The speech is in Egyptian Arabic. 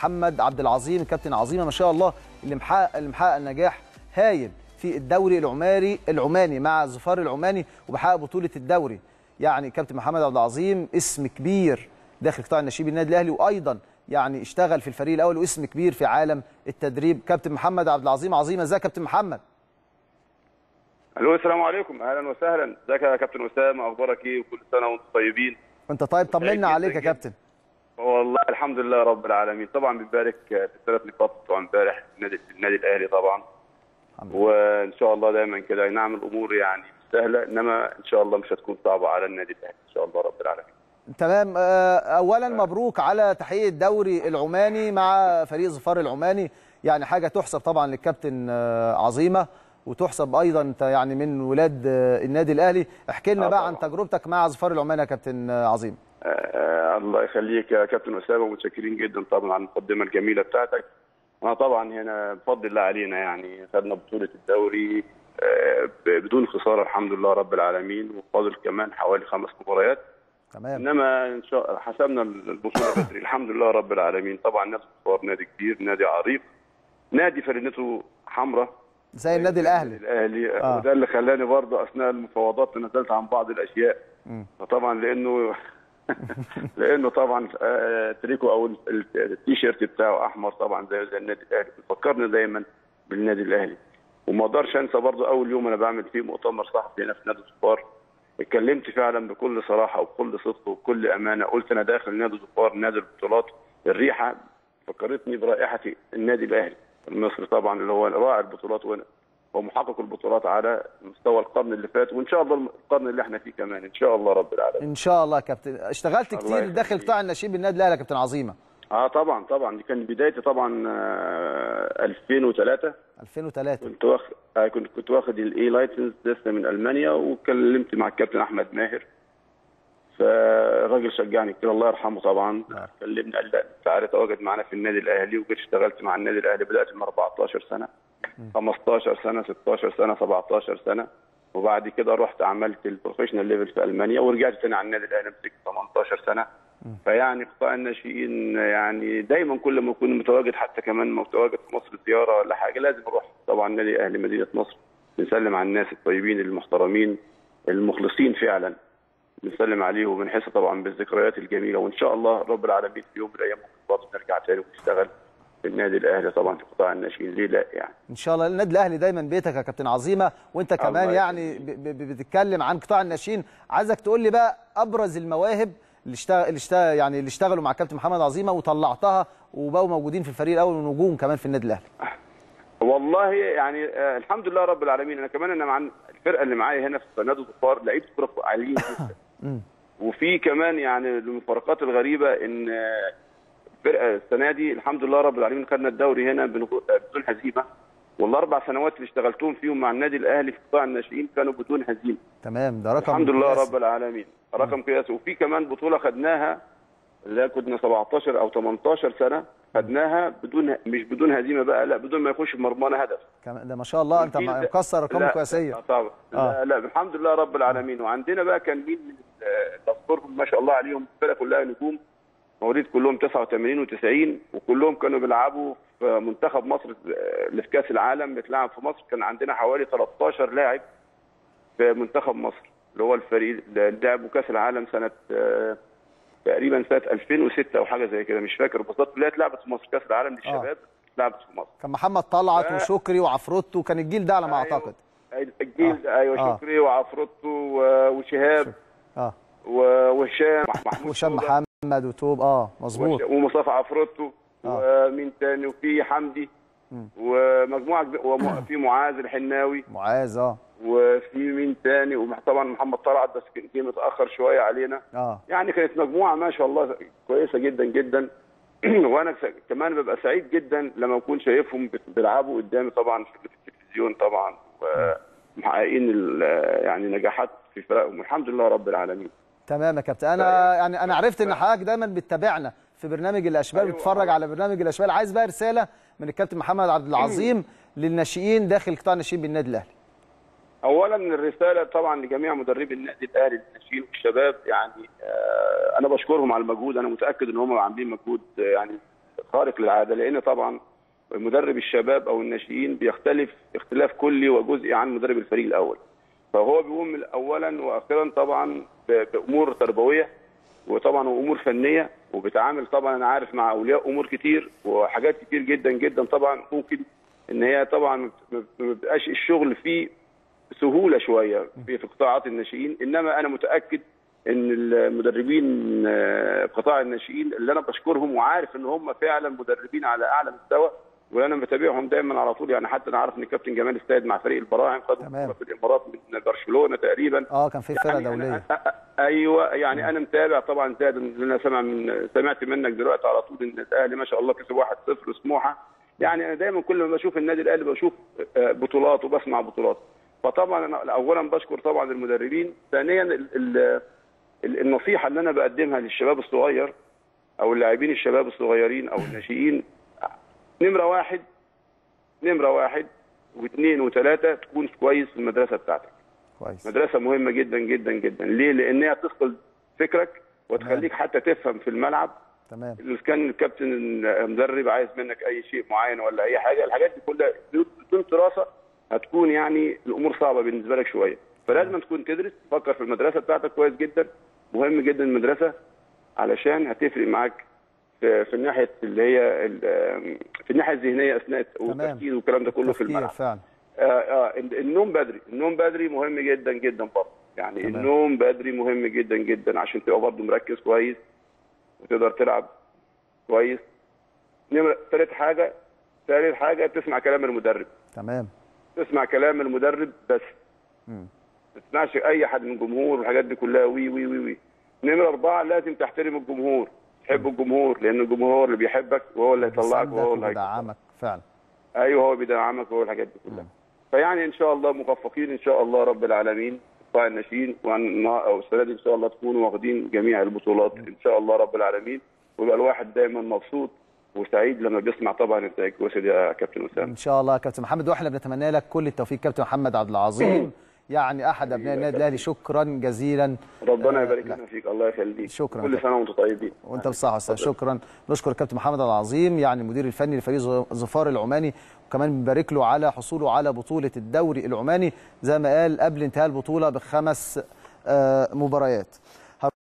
محمد عبد العظيم الكابتن عظيمه ما شاء الله اللي محقق اللي محقق نجاح هايل في الدوري العماني العماني مع ظفار العماني وبحقق بطوله الدوري يعني كابتن محمد عبد العظيم اسم كبير داخل قطاع النشيب النادي الاهلي وايضا يعني اشتغل في الفريق الاول واسم كبير في عالم التدريب كابتن محمد عبد العظيم عظيمه ازيك يا كابتن محمد الو السلام عليكم اهلا وسهلا ازيك يا كابتن اسامه اخبارك ايه وكل سنه وانتم طيبين وانت طيب طمنا جداً عليك يا جداً. كابتن والله الحمد لله رب العالمين طبعا بنبارك في الثلاث نقاط بتوع امبارح النادي النادي الاهلي طبعا الحمد لله. وان شاء الله دايما كده أي نعم الامور يعني مش سهله انما ان شاء الله مش هتكون صعبه على النادي الاهلي ان شاء الله رب العالمين تمام آه، اولا مبروك على تحقيق الدوري العماني مع فريق ظفار العماني يعني حاجه تحسب طبعا للكابتن آه، عظيمه وتحسب ايضا انت يعني من ولاد آه، النادي الاهلي احكي لنا آه، بقى عن طبعاً. تجربتك مع ظفار العماني يا كابتن آه، عظيم آه الله يخليك يا كابتن اسامه ومتشكرين جدا طبعا على المقدمه الجميله بتاعتك انا طبعا هنا بفضل الله علينا يعني خدنا بطوله الدوري آه ب- بدون خساره الحمد لله رب العالمين وفاضل كمان حوالي خمس مباريات تمام انما ان شاء حسبنا البطوله بدري الحمد لله رب العالمين طبعا نادي الكفار نادي كبير نادي عريق نادي فرنته حمراء زي النادي الاهلي الاهلي آه. وده اللي خلاني برضه اثناء المفاوضات نزلت عن بعض الاشياء مم. فطبعا لانه لانه طبعا آه، تريكو او ال- ال- التيشيرت بتاعه احمر طبعا زي زي النادي الاهلي بيفكرني دايما بالنادي الاهلي وما اقدرش انسى برضه اول يوم انا بعمل فيه مؤتمر صحفي هنا في نادي الظفار اتكلمت فعلا بكل صراحه وبكل صدق وبكل امانه قلت انا داخل نادي الظفار نادي البطولات الريحه فكرتني برائحه النادي الاهلي المصري طبعا اللي هو راعي البطولات وأنا- ومحقق البطولات على مستوى القرن اللي فات وان شاء الله القرن اللي احنا فيه كمان ان شاء الله رب العالمين ان شاء الله يا كابتن اشتغلت الله كتير يخليك. داخل قطاع النشيب النادي الاهلي يا كابتن عظيمه اه طبعا طبعا دي كان بدايتي طبعا آه 2003 2003 كنت واخد آه كنت كنت واخد الاي لايسنس لسه من المانيا وكلمت مع الكابتن احمد ماهر فالراجل شجعني كتير الله يرحمه طبعا نعم. كلمني قال لا تعالى تواجد معانا في النادي الاهلي وجيت اشتغلت مع النادي الاهلي بدات من 14 سنه 15 سنه 16 سنه 17 سنه وبعد كده رحت عملت البروفيشنال ليفل في المانيا ورجعت تاني على النادي الاهلي مسكت 18 سنه فيعني قطاع الناشئين يعني دايما كل ما اكون متواجد حتى كمان متواجد في مصر زياره ولا حاجه لازم اروح طبعا نادي الاهلي مدينه نصر بنسلم على الناس الطيبين المحترمين المخلصين فعلا بنسلم عليهم وبنحس طبعا بالذكريات الجميله وان شاء الله رب العالمين في يوم من الايام ممكن برضه نرجع تاني ونشتغل في النادي الاهلي طبعا في قطاع الناشئين ليه لا يعني ان شاء الله النادي الاهلي دايما بيتك يا كابتن عظيمه وانت الله كمان يعني يخليك. ب- ب- بتتكلم عن قطاع الناشئين عايزك تقول لي بقى ابرز المواهب اللي اشتغل اللي اشتغل يعني اللي اشتغلوا مع كابتن محمد عظيمه وطلعتها وبقوا موجودين في الفريق الاول ونجوم كمان في النادي الاهلي والله يعني آه الحمد لله رب العالمين انا كمان انا مع الفرقه اللي معايا هنا في نادي الظفار لعيبه كوره عاليين جدا وفي كمان يعني المفارقات الغريبه ان آه، الفرقه السنه دي الحمد لله رب العالمين خدنا الدوري هنا بنغ- آه، بدون هزيمه والاربع سنوات اللي اشتغلتهم فيهم مع النادي الاهلي في قطاع الناشئين كانوا بدون هزيمه تمام ده رقم الحمد لله قياسي. رب العالمين رقم قياسي وفي كمان بطوله خدناها اللي هي كنا 17 او 18 سنه خدناها بدون مش بدون هزيمه بقى لا بدون ما يخش في مرمانا هدف كمان ده ما شاء الله انت والجيل ده- مكسر ارقام لا، قياسيه لا طبعا آه. لا, لا الحمد لله رب العالمين وعندنا بقى كان مين من ال- الاذكر ما شاء الله عليهم الفرقه كلها نجوم مواليد كلهم 89 و90 وكلهم كانوا بيلعبوا في منتخب مصر آه، اللي في كاس العالم بيتلعب في مصر كان عندنا حوالي 13 لاعب في منتخب مصر اللي هو الفريق اللي لعبوا كاس العالم سنه آه، تقريبا سنه 2006 او حاجه زي كده مش فاكر بالظبط اللي هي اتلعبت في مصر كاس العالم للشباب اتلعبت في مصر كان محمد طلعت ف- وشكري وعفروتو كان الجيل ده على ما أيوة. اعتقد الجيل ده ايوه آه. شكري وعفروتو و- وشهاب اه و- وهشام محمود وهشام توبة محمد وتوب اه مظبوط وش- ومصطفى عفروتو آه. ومين تاني وفي حمدي ومجموعه كبيرة وفي معاذ الحناوي معاذ اه وفي مين تاني وطبعا محمد طلعت بس كان جه متاخر شويه علينا اه يعني كانت مجموعه ما شاء الله كويسه جدا جدا وانا س- كمان ببقى سعيد جدا لما اكون شايفهم بت- بيلعبوا قدامي طبعا في التلفزيون طبعا ومحققين ال- يعني نجاحات في فرقهم الحمد لله رب العالمين تمام يا كابتن انا يعني انا عرفت ان حضرتك دايما بتتابعنا في برنامج الاشبال أيوة. بتتفرج على برنامج الاشبال عايز بقى رساله من الكابتن محمد عبد العظيم للناشئين داخل قطاع الناشئين بالنادي الاهلي اولا الرساله طبعا لجميع مدربي النادي الاهلي الناشئين والشباب يعني آه انا بشكرهم على المجهود انا متاكد ان هم عاملين مجهود آه، يعني خارق للعاده لان طبعا مدرب الشباب او الناشئين بيختلف اختلاف كلي وجزئي عن مدرب الفريق الاول فهو بيقوم اولا واخيرا طبعا ب- بامور تربويه وطبعا امور فنيه وبيتعامل طبعا انا عارف مع اولياء امور كتير وحاجات كتير جدا جدا طبعا ممكن ان هي طبعا ما بيبقاش الشغل فيه سهوله شويه في في قطاعات الناشئين انما انا متاكد ان المدربين آه، قطاع الناشئين اللي انا بشكرهم وعارف ان هم فعلا مدربين على اعلى مستوى وانا متابعهم دايما على طول يعني حتى انا عارف ان الكابتن جمال السيد مع فريق البراعم خدوا تمام. بطولة في الامارات من برشلونه تقريبا اه كان في فرقه يعني دوليه أنا ايوه يعني انا متابع طبعا زاد اللي انا سامع من سمعت منك دلوقتي على طول ان الاهلي ما شاء الله كسب 1-0 سموحه يعني انا دايما كل ما بشوف النادي الاهلي بشوف آه، بطولات وبسمع بطولات فطبعا انا اولا بشكر طبعا المدربين ثانيا ال- ال- ال- النصيحه اللي انا بقدمها للشباب الصغير او اللاعبين الشباب الصغيرين او الناشئين نمره واحد نمره واحد واثنين وثلاثه تكون كويس في المدرسه بتاعتك كويس مدرسه مهمه جدا جدا جدا ليه لان هي تثقل فكرك وتخليك حتى تفهم في الملعب تمام اذا كان الكابتن المدرب عايز منك اي شيء معين ولا اي حاجه الحاجات دي كلها بدون دراسه هتكون يعني الامور صعبه بالنسبه لك شويه فلازم تكون تدرس تفكر في المدرسه بتاعتك كويس جدا مهم جدا المدرسه علشان هتفرق معاك في في الناحيه اللي هي ال- في الناحيه الذهنيه اثناء والتركيز والكلام ده كله في تفكير الملعب فعلا آه آه النوم بدري النوم بدري مهم جدا جدا برضه يعني تمام. النوم بدري مهم جدا جدا عشان تبقى برضه مركز كويس وتقدر تلعب كويس نمرة ثالث حاجة ثالث حاجة تسمع كلام المدرب تمام تسمع كلام المدرب بس مم. ما تسمعش أي حد من الجمهور والحاجات دي كلها وي وي وي وي نمرة أربعة لازم تحترم الجمهور تحب الجمهور لأن الجمهور هو اللي بيحبك وهو اللي هيطلعك بيساندك وهو اللي هيكسبك. وبيدعمك فعلا ايوه هو بيدعمك وهو الحاجات دي كلها فيعني ان شاء الله موفقين ان شاء الله رب العالمين قطاع الناشئين وأن- او السنه دي ان شاء الله تكونوا واخدين جميع البطولات ان شاء الله رب العالمين ويبقى الواحد دايما مبسوط وسعيد لما بيسمع طبعا النتائج كويسه دي يا كابتن اسامه ان شاء الله يا كابتن محمد واحنا بنتمنى لك كل التوفيق كابتن محمد عبد العظيم يعني احد ابناء النادي الاهلي شكرا جزيلا ربنا آه، يبارك لا. لنا فيك الله يخليك شكراً. كل سنه وانتم طيبين وانت بالصحه والسلامه شكرا نشكر الكابتن محمد عبد العظيم يعني المدير الفني لفريق ظفار العماني وكمان بنبارك له على حصوله على بطوله الدوري العماني زي ما قال قبل انتهاء البطوله بخمس آه، مباريات